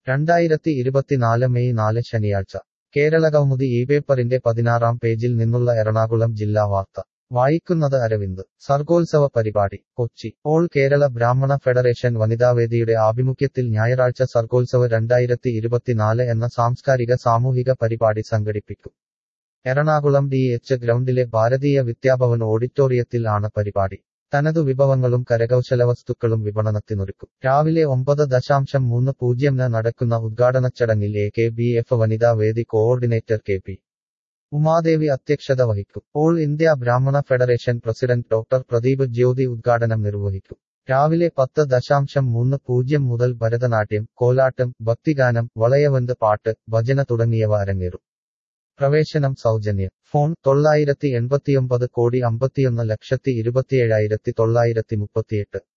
രണ്ടായിരത്തി ഇരുപത്തിനാല് മെയ് നാല് ശനിയാഴ്ച കേരളകൗമുദി ഈ പേപ്പറിന്റെ പതിനാറാം പേജിൽ നിന്നുള്ള എറണാകുളം ജില്ലാ വാർത്ത വായിക്കുന്നത് അരവിന്ദ് സർഗോത്സവ പരിപാടി കൊച്ചി ഓൾ കേരള ബ്രാഹ്മണ ഫെഡറേഷൻ വനിതാവേദിയുടെ ആഭിമുഖ്യത്തിൽ ഞായറാഴ്ച സർഗോത്സവ് രണ്ടായിരത്തി ഇരുപത്തിനാല് എന്ന സാംസ്കാരിക സാമൂഹിക പരിപാടി സംഘടിപ്പിക്കും എറണാകുളം ഡി എച്ച് ഗ്രൗണ്ടിലെ ഭാരതീയ വിദ്യാഭവൻ ഓഡിറ്റോറിയത്തിൽ ആണ് പരിപാടി തനതു വിഭവങ്ങളും കരകൗശല വസ്തുക്കളും വിപണനത്തിനൊരുക്കും രാവിലെ ഒമ്പത് ദശാംശം മൂന്ന് പൂജ്യംന് നടക്കുന്ന ഉദ്ഘാടന ചടങ്ങിൽ എ കെ ബി എഫ് വനിതാ വേദി കോഓർഡിനേറ്റർ കെ പി ഉമാദേവി അധ്യക്ഷത വഹിക്കും All India Brahmana Federation president doctor Pradeep Jyothi ഉദ്ഘാടനം നിർവഹിക്കും രാവിലെ പത്ത് ദശാംശം മൂന്ന് പൂജ്യം മുതൽ ഭരതനാട്യം കോലാട്ടം ഭക്തിഗാനം വളയവന്ത് പാട്ട് ഭജന തുടങ്ങിയവ അരങ്ങേറും പ്രവേശനം സൗജന്യം ഫോൺ തൊള്ളായിരത്തി എൺപത്തിയൊമ്പത് കോടി അമ്പത്തിയൊന്ന് ലക്ഷത്തി ഇരുപത്തിയേഴായിരത്തി തൊള്ളായിരത്തി മുപ്പത്തിയെട്ട്